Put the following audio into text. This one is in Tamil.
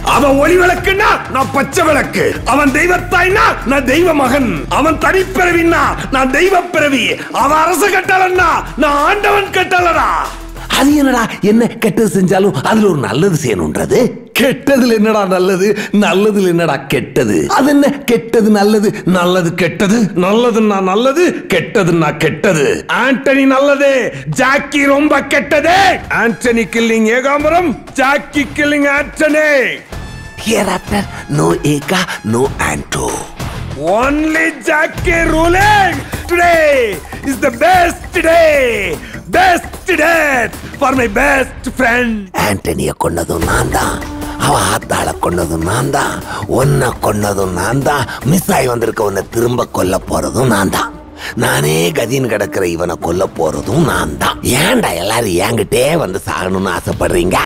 அவன் ஒளி விளக்குன்னா நான் பச்சை விளக்கு அவன் தெய்வத்தாய்னா நான் தெய்வ மகன் அவன் தனிப்பிறவின்னா நான் தெய்வ பிறவி அவன் அரசு கட்டளன்னா நான் ஆண்டவன் கட்டளடா அது என்னடா என்ன கெட்டது செஞ்சாலும் அதுல ஒரு நல்லது செய்யணும்ன்றது கெட்டதுல என்னடா நல்லது நல்லதுல என்னடா கெட்டது அது என்ன கெட்டது நல்லது நல்லது கெட்டது நல்லதுன்னா நல்லது கெட்டதுன்னா கெட்டது ஆண்டனி நல்லது ஜாக்கி ரொம்ப கெட்டது Antony killing Ekambaram Jackie killing Antony hereafter no Eka no Anto Only Jackie ruling today is the best day, best day for my best friend. ஆண்டனிய கொன்னதும் நான் தான் அவ ஆத்தாள கொன்னதும் நான் தான் உன்னை கொன்னதும் நான் தான் மிஸ் ஆகி வந்திருக்க உன்னை திரும்ப கொல்ல போறதும் நான் தான் நானே கதின்னு கிடக்கிற இவனை கொல்ல போறதும் நான் தான் ஏன்டா எல்லாரும் என்கிட்டே வந்து சாகணும்னு ஆசைப்படுறீங்க